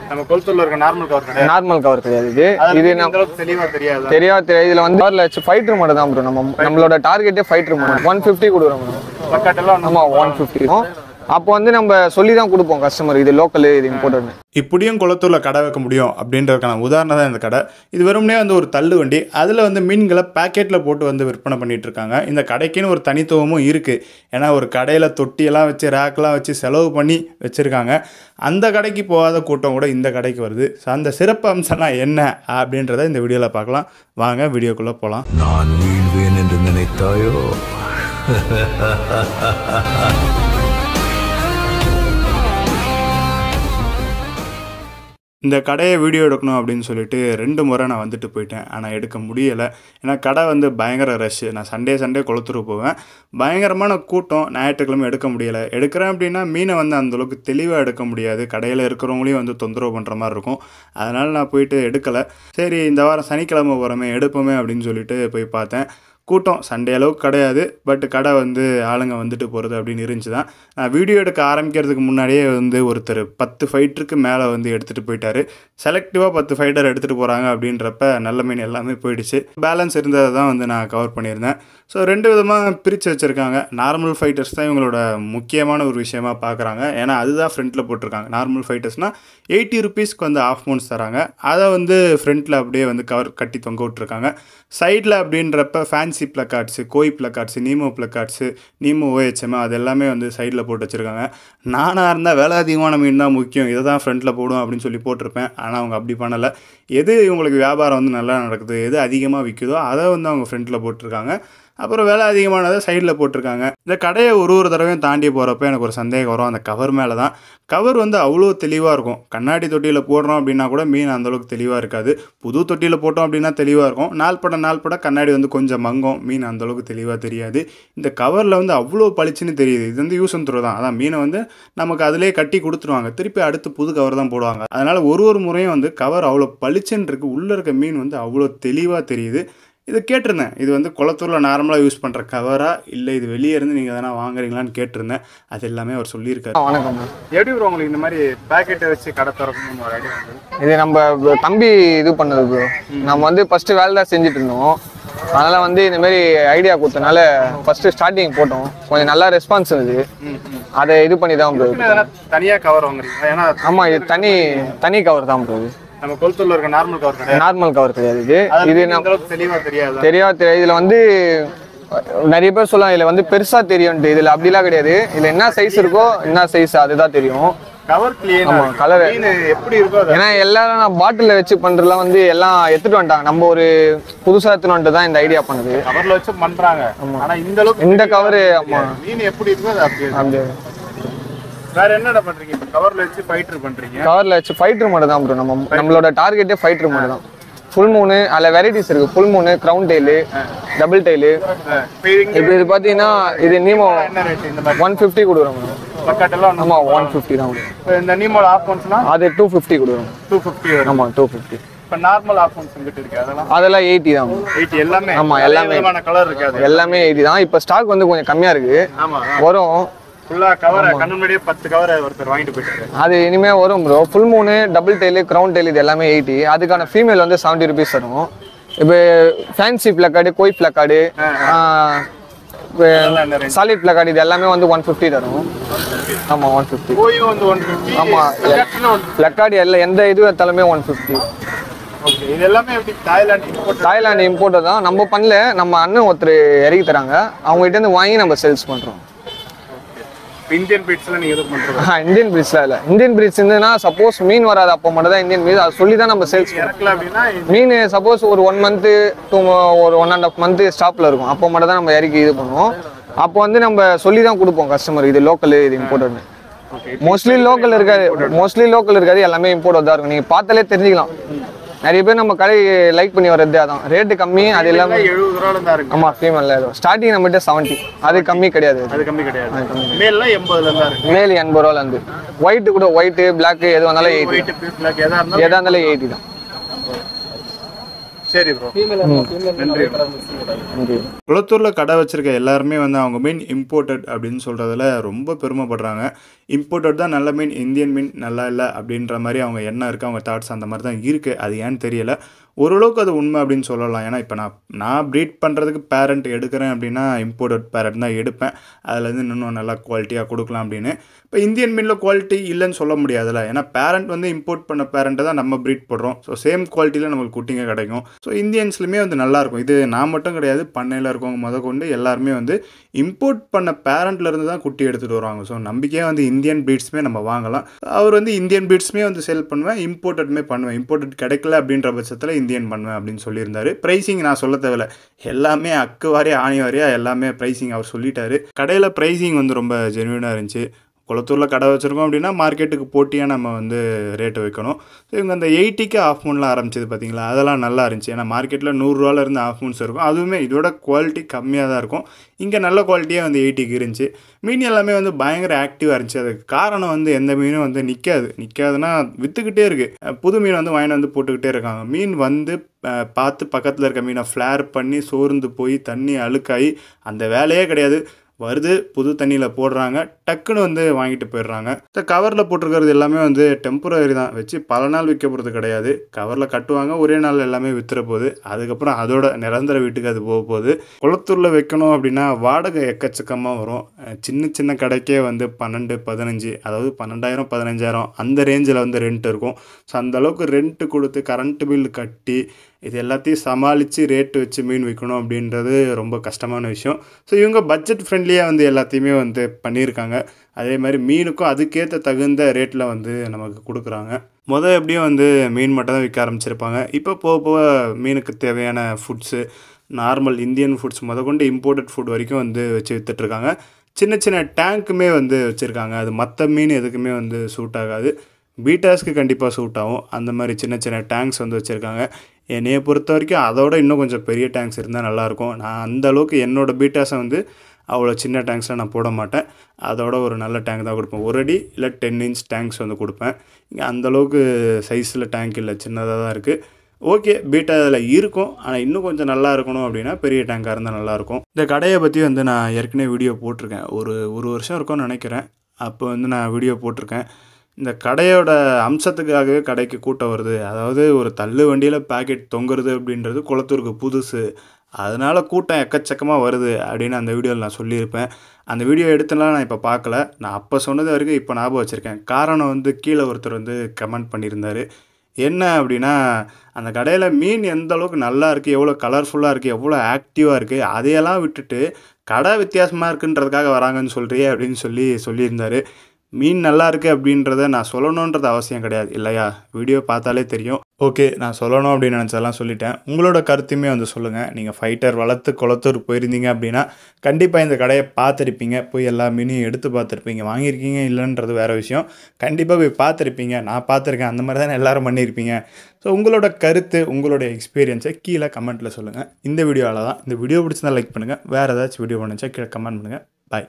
நம்ம கொளுத்தூர்ல இருக்க நார்மல் கவர் கிடையாது நார்மல் கவர் கிடையாது இது அது இது இந்த அளவுக்கு தெளிவா தெரியாது தெரியாது தெரியாது இதுல வந்து கவர்ல வச்சு ஃபைட்டர் மட்டும் தான் ப்ரோ நம்ம நம்மளோட டார்கெட்டே ஃபைட்டர் மட்டும் ஒன் ஃபிஃப்டி கொடுக்குறோம் bro. பக்காட்டெல்லாம் ஆமா ஒன் ஃபிஃப்டி அப்போ வந்து நம்ம சொல்லி தான் கொடுப்போம் கஸ்டமர் இது லோக்கல் இது இம்போர்ட்டட் இப்படியும் குளத்தூரில் கடை வைக்க முடியும் அப்படின்றதுக்கான உதாரணம் தான் இந்த கடை இது வெறுமனே வந்து ஒரு தள்ளு வண்டி அதில் வந்து மீன்களை பேக்கெட்டில் போட்டு வந்து விற்பனை பண்ணிட்டு இருக்காங்க இந்த கடைக்குன்னு ஒரு தனித்துவமும் இருக்குது ஏன்னா ஒரு கடையில் தொட்டியெல்லாம் வச்சு ரேக்கெலாம் வச்சு செலவு பண்ணி வச்சுருக்காங்க அந்த கடைக்கு போகாத கூட்டம் கூட இந்த கடைக்கு வருது ஸோ அந்த சிறப்பு அம்சம்லாம் என்ன அப்படின்றத இந்த வீடியோவில் பார்க்கலாம் வாங்க வீடியோக்குள்ளே போகலாம் நான் வீழ்வேன் என்று நினைத்தாயோ இந்த கடையை வீடியோ எடுக்கணும் அப்படின்னு சொல்லிட்டு ரெண்டு முறை நான் வந்துட்டு போயிட்டேன் ஆனால் எடுக்க முடியலை ஏன்னா கடை வந்து பயங்கர ரஷ்ஷு நான் சண்டே சண்டே கொளுத்துரு போவேன் பயங்கரமான கூட்டம் ஞாயிற்றுக்கிழமை எடுக்க முடியலை எடுக்கிறேன் அப்படின்னா மீனை வந்து அந்தளவுக்கு தெளிவாக எடுக்க முடியாது கடையில் இருக்கிறவங்களையும் வந்து தொந்தரவு பண்ணுற மாதிரி இருக்கும் அதனால் நான் போயிட்டு எடுக்கலை சரி இந்த வாரம் சனிக்கிழமை போகிறோமே எடுப்போமே அப்படின்னு சொல்லிட்டு போய் பார்த்தேன் கூட்டம் சண்டே அளவுக்கு கிடையாது பட் கடை வந்து ஆளுங்க வந்துட்டு போகிறது அப்படின்னு இருந்துச்சு தான் நான் வீடியோ எடுக்க ஆரம்பிக்கிறதுக்கு முன்னாடியே வந்து ஒருத்தர் பத்து ஃபைட்டருக்கு மேலே வந்து எடுத்துகிட்டு போயிட்டாரு செலக்டிவாக பத்து ஃபைட்டர் எடுத்துகிட்டு போகிறாங்க அப்படின்றப்ப நல்ல மீன் எல்லாமே போயிடுச்சு பேலன்ஸ் இருந்ததை தான் வந்து நான் கவர் பண்ணியிருந்தேன் ஸோ ரெண்டு விதமாக பிரித்து வச்சுருக்காங்க நார்மல் ஃபைட்டர்ஸ் தான் இவங்களோட முக்கியமான ஒரு விஷயமா பார்க்குறாங்க ஏன்னா அதுதான் ஃப்ரண்ட்டில் போட்டிருக்காங்க நார்மல் ஃபைட்டர்ஸ்னால் எயிட்டி ருபீஸ்க்கு வந்து ஆஃப் மவுண்ட்ஸ் தராங்க அதை வந்து ஃப்ரண்ட்டில் அப்படியே வந்து கவர் கட்டி தொங்க விட்ருக்காங்க சைடில் அப்படின்றப்ப fancy plakats koi plakats Nemo plakats Nemo OHM அது எல்லாமே வந்து சைடில் போட்டு வச்சுருக்காங்க நானாக இருந்தால் விலை அதிகமான மீன் தான் முக்கியம் இதை தான் ஃப்ரண்ட்டில் போடும் அப்படின்னு சொல்லி போட்டிருப்பேன் ஆனால் அவங்க அப்படி பண்ணலை எது இவங்களுக்கு வியாபாரம் வந்து நல்லா நடக்குது எது அதிகமாக விற்குதோ அதை வந்து அவங்க ஃப்ரண்ட்டில் போட்டிருக்காங்க அப்புறம் விலை அதிகமானதை சைடில் போட்டிருக்காங்க இந்த கடையை ஒரு ஒரு தடவையும் தாண்டி போகிறப்ப எனக்கு ஒரு சந்தேகம் வரும் அந்த கவர் மேலே தான் கவர் வந்து அவ்வளோ தெளிவாக இருக்கும் கண்ணாடி தொட்டியில் போடுறோம் அப்படின்னா கூட மீன் அந்தளவுக்கு தெளிவாக இருக்காது புது தொட்டியில் போட்டோம் அப்படின்னா தெளிவாக இருக்கும் நாள் பட நாள் பட கண்ணாடி வந்து கொஞ்சம் மங்கும் மீன் அந்தளவுக்கு தெளிவாக தெரியாது இந்த கவரில் வந்து அவ்வளோ பளிச்சுன்னு தெரியுது இது வந்து யூஸ் அண்ட் த்ரோ தான் அதான் மீனை வந்து நமக்கு அதிலே கட்டி கொடுத்துருவாங்க திருப்பி அடுத்து புது கவர் தான் போடுவாங்க அதனால் ஒரு ஒரு முறையும் வந்து கவர் அவ்வளோ பளிச்சுன்னு இருக்குது உள்ளே இருக்க மீன் வந்து அவ்வளோ தெளிவாக தெரியுது இது கேட்டிருந்தேன் இது வந்து குளத்தூரில் நார்மலாக யூஸ் பண்ணுற கவரா இல்லை இது வெளியே இருந்து நீங்கள் எதனா வாங்குறீங்களான்னு கேட்டிருந்தேன் அது எல்லாமே அவர் சொல்லியிருக்காரு வணக்கம் bro. எப்படி ப்ரோ உங்களுக்கு இந்த மாதிரி பேக்கெட்டை வச்சு கடை திறக்கணும்னு ஒரு ஐடியா வந்தது இது நம்ம தம்பி இது பண்ணது ப்ரோ நம்ம வந்து ஃபர்ஸ்ட் வேலை தான் செஞ்சுட்டு இருந்தோம் அதனால வந்து இந்த மாதிரி ஐடியா கொடுத்தனால ஃபர்ஸ்ட் ஸ்டார்டிங் போட்டோம் கொஞ்சம் நல்லா ரெஸ்பான்ஸ் இருந்தது அதை இது பண்ணி தான் ப்ரோ எதனா தனியா கவர் வாங்குறீங்களா ஏன்னா ஆமா இது தனி தனி கவர் தான் ப்ரோ இது நம்ம கொளுத்தூர்ல இருக்க நார்மல் கவர் கிடையாது நார்மல் கவர் கிடையாது இது அது இது இந்த நம்ம அளவுக்கு தெளிவா தெரியாது தெரியாது தெரியாது இதுல வந்து நிறைய பேர் சொல்லலாம் இதுல வந்து பெருசா தெரியும்ட்டு இதுல அப்படிலாம் கிடையாது இதுல என்ன சைஸ் இருக்கோ என்ன சைஸ் அதுதான் தெரியும் கவர் கிளீனா ஆமா, colour. மீன் எப்படி இருக்கோ அது ஏன்னா எல்லாரும் நான் பாட்டில வச்சு பண்றதுலாம் வந்து எல்லாம் எடுத்துட்டு வந்துட்டாங்க நம்ம ஒரு புதுசா எடுத்துட்டு வந்துட்டு தான் இந்த ஐடியா பண்ணது கவர்ல வச்சு பண்றாங்க ஆனா இந்த அளவுக்கு இந்த தெளிவா கவரு தெரியாது. ஆமா மீன் எப்படி இருக்கோ அது அப்படியே இருக்கு. அந்த வேற என்னடா பண்றீங்க இப்ப கவர்ல வச்சு ஃபைட்டர் பண்றீங்க கவர்ல வச்சு ஃபைட்டர் மட்டும் தான் ப்ரோ நம்ம நம்மளோட டார்கெட்டே ஃபைட்டர் மட்டும் தான் ஃபுல் மூணு அதில் வெரைட்டிஸ் இருக்கு ஃபுல் மூணு கிரவுன் டெய்லு டபுள் டெய்லு இப்ப இங்க இப்போ இது பார்த்தீங்கன்னா இது நீமோ என்ன ரேட் இந்த மாதிரி ஒன் ஃபிஃப்டி கொடுக்குறோம் bro. பக்கெட்டெல்லாம் ஆமா ஒன் ஃபிஃப்டி தான் கொடுக்குறோம் இப்ப இந்த நீமோட ஆஃப் ஒன்ஸ்னா அது டூ ஃபிஃப்டி கொடுக்குறோம் டூ ஃபிஃப்டி வரும் ஆமா டூ ஃபிஃப்டி இப்ப நார்மல் ஆஃப் ஒன்ஸ் எங்கிட்ட இருக்கு அதெல்லாம் அதெல்லாம் எயிட்டி தான் bro. எயிட்டி எல்லாமே ஆமா, நிறைய எல்லாமே. விதமான கலர் இருக்காது எல்லாமே எயிட்டி தான் இப்போ ஸ்டாக் வந்து கொஞ்சம் கம்மியா இருக்கு ஆமா வரும் ஃபுல்லா கவர் கண்ணு முன்னாடியே பத்து கவர் ஒருத்தர் வாங்கிட்டு போயிட்டாரு அது இனிமே வரும் ப்ரோ ஃபுல் மூணு டபுள் டெய்லு கிரவுன் டெய்ல் இது எல்லாமே எயிட்டி அதுக்கான ஃபீமேல் வந்து செவன்ட்டி ருபீஸ் வரும் இப்போ ஃபேன்சி பிளக்கார்டு கோய் பிளக்கார்டு அதெல்லாம் என்ன ரேஞ்ச் சாலிட் பிளக்கார்டு இது எல்லாமே வந்து ஒன் ஃபிஃப்டி தரும் ஆமா ஒன் ஃபிஃப்டி கோயும் வந்து ஒன் ஃபிஃப்டி ஆமா. பிளக்கார்டு எல்லாம் எந்த இது எடுத்தாலுமே ஒன் ஃபிஃப்டி ஓகே இது எல்லாமே எப்படி தாய்லாந்து இம்போர்ட் தாய்லாந்து இம்போர்ட் தான் நம்ம பண்ணல நம்ம அண்ணன் ஒருத்தர் இறக்கி தராங்க அவங்க கிட்ட இருந்து வாங்கி நம்ம சேல்ஸ் பண்றோம் இந்தியன் பீட்ஸ்ல நீங்க எது பண்றது இந்தியன் பிரீட்ஸ்ல இல்ல இந்தியன் பிரீட்ஸ் இருந்ததுன்னா சப்போஸ் மீன் வராது அப்போ மட்டும் தான் இந்தியன் பிரீட்ஸ் அதை சொல்லி தான் நம்ம சேல்ஸ் இறக்கல அப்படின்னா மீன் சப்போஸ் ஒரு ஒன் மந்த்து டூ ஒரு ஒன் அண்ட் ஆஃப் மந்த்து ஸ்டாப்ல இருக்கும் அப்போ மட்டும் தான் நம்ம இறக்கி இது பண்ணுவோம் அப்போ வந்து நம்ம சொல்லி தான் கொடுப்போம் கஸ்டமர் இது லோக்கல் இது இம்போர்ட் மோஸ்ட்லி லோக்கல் இருக்காது மோஸ்ட்லி லோக்கல் இருக்காது எல்லாமே இம்போர்ட் தான் இருக்கும் நீங்க பார்த்தாலே தெரிஞ்சுக்கலாம் நிறைய பேர் நம்ம கடை லைக் பண்ணி வர்றது அதான் ரேட்டு கம்மி அது எல்லாமே எழுபது ரூபால இருந்தா இருக்கு ஆமா ஃபீமேல் ஏதோ ஸ்டார்டிங் நம்மகிட்ட செவன்ட்டி அது கம்மி கிடையாது அது கம்மி கிடையாது மேல்லாம் எண்பதுல இருந்தா இருக்கு மேல் எண்பது ரூபால இருந்து ஒயிட் கூட ஒயிட் பிளாக் எது வந்தாலும் எயிட்டி ஒயிட் பீஸ் பிளாக் எதா இருந்தாலும் எதா இருந்தாலும் எயிட்டி தான் சரி ப்ரோ நன்றி bro. நன்றி குளத்தூரில் கடை வச்சிருக்க எல்லாருமே வந்து அவங்க மீன் இம்போர்ட்டட் அப்படின்னு சொல்கிறதுல ரொம்ப பெருமைப்படுறாங்க இம்போர்ட்டட் தான் நல்ல மீன் இந்தியன் மீன் நல்லா இல்லை அப்படின்ற மாதிரி அவங்க எண்ணம் இருக்குது அவங்க தாட்ஸ் அந்த மாதிரி தான் இருக்குது அது ஏன்னு தெரியல ஓரளவுக்கு அது உண்மை அப்படின்னு சொல்லலாம் ஏன்னா இப்போ நான் நான் ப்ரீட் பண்ணுறதுக்கு பேரண்ட் எடுக்கிறேன் அப்படின்னா இம்போர்ட்டட் பேரண்ட் தான் எடுப்பேன் அதுலேருந்து இன்னும் நல்லா குவாலிட்டியாக கொடுக்கலாம் அப்படின்னு இப்போ இந்தியன் மீனில் குவாலிட்டி இல்லைன்னு சொல்ல முடியாதுல்ல ஏன்னா பேரண்ட் வந்து இம்போர்ட் பண்ண பேரண்ட்டை தான் நம்ம ப்ரீட் பண்ணுறோம் ஸோ சேம் குவாலிட்டியில் நம்மளுக்கு குட்டிங்க கிடைக்கும் ஸோ இந்தியன்ஸ்லையுமே வந்து நல்லாயிருக்கும் இது நான் மட்டும் கிடையாது பண்ணையில் இருக்கவங்க முத கொண்டு எல்லாருமே வந்து இம்போர்ட் பண்ண பேரண்ட்ல இருந்து தான் குட்டி எடுத்துகிட்டு வருவாங்க ஸோ நம்பிக்கையாக வந்து இந்தியன் பீட்ஸுமே நம்ம வாங்கலாம் அவர் வந்து இந்தியன் பீட்ஸுமே வந்து செல் பண்ணுவேன் இம்போர்ட்டட்மே பண்ணுவேன் இம்போர்ட்டட் கிடைக்கல அப்படின்ற பட்சத்தில் இந்தியன் பண்ணுவேன் அப்படின்னு சொல்லியிருந்தாரு ப்ரைஸிங் நான் சொல்ல தேவையில்ல எல்லாமே அக்கு வாரியா ஆணி வாரியா எல்லாமே ப்ரைஸிங் அவர் சொல்லிட்டாரு கடையில் ப்ரைஸிங் வந்து ரொம்ப ஜென்யூனாக இருந்துச்சு குளத்தூரில் கடை வச்சுருக்கோம் அப்படின்னா மார்க்கெட்டுக்கு போட்டியாக நம்ம வந்து ரேட்டு வைக்கணும் ஸோ இவங்க அந்த எயிட்டிக்கு ஆஃப் மூன்லாம் ஆரம்பிச்சது பார்த்தீங்களா அதெல்லாம் நல்லா இருந்துச்சு ஏன்னா மார்க்கெட்டில் நூறுரூவாலேருந்து ஆஃப் மூன்ஸ் இருக்கும் அதுவுமே இதோட குவாலிட்டி கம்மியாக தான் இருக்கும் இங்கே நல்ல குவாலிட்டியாக வந்து எயிட்டிக்கு இருந்துச்சு மீன் எல்லாமே வந்து பயங்கர ஆக்டிவாக இருந்துச்சு அதுக்கு காரணம் வந்து எந்த மீனும் வந்து நிற்காது நிற்காதுன்னா விற்றுக்கிட்டே இருக்குது புது மீன் வந்து வாங்கிட்டு வந்து போட்டுக்கிட்டே இருக்காங்க மீன் வந்து அஹ், பார்த்து பக்கத்தில் இருக்க மீனை ஃப்ளேர் பண்ணி சோர்ந்து போய் தண்ணி அழுக்காகி அந்த வேலையே கிடையாது வருது புது தண்ணியில் போடுறாங்க டக்குன்னு வந்து வாங்கிட்டு போயிடுறாங்க இந்த கவரில் போட்டிருக்கிறது எல்லாமே வந்து டெம்பரரி தான் வச்சு பல நாள் விற்க போகிறது கிடையாது கவரில் கட்டுவாங்க ஒரே நாள் எல்லாமே வித்துற போகுது அதுக்கப்புறம் அதோட நிரந்தர வீட்டுக்கு அது போக போகுது குளத்தூரில் வைக்கணும் அப்படின்னா வாடகை எக்கச்சக்கமாக வரும் அஹ் சின்ன சின்ன கடைக்கே வந்து பன்னெண்டு பதினஞ்சு அதாவது பன்னெண்டாயிரம் பதினஞ்சாயிரம் அந்த ரேஞ்சில் வந்து ரெண்ட் இருக்கும் ஸோ அந்த அளவுக்கு ரெண்ட் கொடுத்து கரண்ட் பில் கட்டி இது எல்லாத்தையும் சமாளித்து ரேட்டு வச்சு மீன் விற்கணும் அப்படின்றது ரொம்ப கஷ்டமான விஷயம் ஸோ இவங்க பட்ஜெட் ஃப்ரெண்ட்லியாக வந்து எல்லாத்தையுமே வந்து பண்ணியிருக்காங்க அதே மாதிரி மீனுக்கும் அதுக்கேற்ற தகுந்த ரேட்டில் வந்து நமக்கு கொடுக்குறாங்க மொதல் எப்படியும் வந்து மீன் மட்டும் தான் விற்க ஆரம்பிச்சிருப்பாங்க இப்போ போக போக மீனுக்கு தேவையான ஃபுட்ஸு நார்மல் இந்தியன் ஃபுட்ஸ் முத கொண்டு இம்போர்ட்டட் ஃபுட் வரைக்கும் வந்து வச்சு வித்துட்ருக்காங்க சின்ன சின்ன டேங்க்குமே வந்து வச்சுருக்காங்க அது மற்ற மீன் எதுக்குமே வந்து சூட் ஆகாது பீட்டாஸ்க்கு கண்டிப்பாக சூட் ஆகும் அந்த மாதிரி சின்ன சின்ன டேங்க்ஸ் வந்து வச்சுருக்காங்க என்னையை பொறுத்த வரைக்கும் அதோட இன்னும் கொஞ்சம் பெரிய டேங்க்ஸ் இருந்தால் நல்லாயிருக்கும் நான் அந்த அளவுக்கு என்னோட பீட்டாஸை வந்து அவ்வளோ சின்ன டேங்க்ஸில் நான் போட மாட்டேன் அதோட ஒரு நல்ல டேங்க் தான் கொடுப்பேன் ஒரு அடி இல்லை டென் இன்ச் டேங்க்ஸ் வந்து கொடுப்பேன் இங்கே அந்தளவுக்கு சைஸில் டேங்க் இல்லை சின்னதாக தான் இருக்குது ஓகே பீட்டா அதில் இருக்கும் ஆனால் இன்னும் கொஞ்சம் நல்லா இருக்கணும் அப்படின்னா பெரிய டேங்காக இருந்தால் நல்லாயிருக்கும் இந்த கடையை பற்றி வந்து நான் ஏற்கனவே வீடியோ போட்டிருக்கேன் ஒரு ஒரு வருஷம் இருக்கும்னு நினைக்கிறேன் அப்போ வந்து நான் வீடியோ போட்டிருக்கேன் இந்த கடையோட அம்சத்துக்காகவே கடைக்கு கூட்டம் வருது அதாவது ஒரு தள்ளு வண்டியில் பாக்கெட் தொங்குறது அப்படின்றது குளத்தூருக்கு புதுசு அதனால் கூட்டம் எக்கச்சக்கமாக வருது அப்படின்னு அந்த வீடியோவில் நான் சொல்லியிருப்பேன் அந்த வீடியோ எடுத்துலாம் நான் இப்போ பார்க்கல நான் அப்போ சொன்னது வரைக்கும் இப்போ ஞாபகம் வச்சுருக்கேன் காரணம் வந்து கீழே ஒருத்தர் வந்து கமெண்ட் பண்ணியிருந்தார் என்ன அப்படின்னா அந்த கடையில் மீன் எந்த அளவுக்கு நல்லா இருக்குது எவ்வளோ கலர்ஃபுல்லாக இருக்குது எவ்வளோ ஆக்டிவாக இருக்குது அதையெல்லாம் விட்டுட்டு கடை வித்தியாசமாக இருக்குன்றதுக்காக வராங்கன்னு சொல்கிறியே அப்படின்னு சொல்லி சொல்லியிருந்தாரு மீன் நல்லா இருக்குது அப்படின்றத நான் சொல்லணுன்றது அவசியம் கிடையாது இல்லையா வீடியோ பார்த்தாலே தெரியும் ஓகே நான் சொல்லணும் அப்படின்னு நினச்சதெல்லாம் சொல்லிட்டேன் உங்களோட கருத்தையுமே வந்து சொல்லுங்கள் நீங்கள் ஃபைட்டர் வளர்த்து குளத்தூர் போயிருந்தீங்க அப்படின்னா கண்டிப்பாக இந்த கடையை பார்த்துருப்பீங்க போய் எல்லா மீனையும் எடுத்து பார்த்துருப்பீங்க வாங்கியிருக்கீங்க இல்லைன்றது வேறு விஷயம் கண்டிப்பாக போய் பார்த்துருப்பீங்க நான் பார்த்துருக்கேன் அந்த மாதிரி தானே எல்லாரும் பண்ணியிருப்பீங்க ஸோ உங்களோட கருத்து உங்களோட எக்ஸ்பீரியன்ஸை கீழே கமெண்ட்டில் சொல்லுங்கள் இந்த வீடியோவில் தான் இந்த வீடியோ பிடிச்சிருந்தா லைக் பண்ணுங்கள் வேறு ஏதாச்சும் வீடியோ பண்ணுச்சா கீழே கமெண்ட் பண்ணுங்கள் பாய்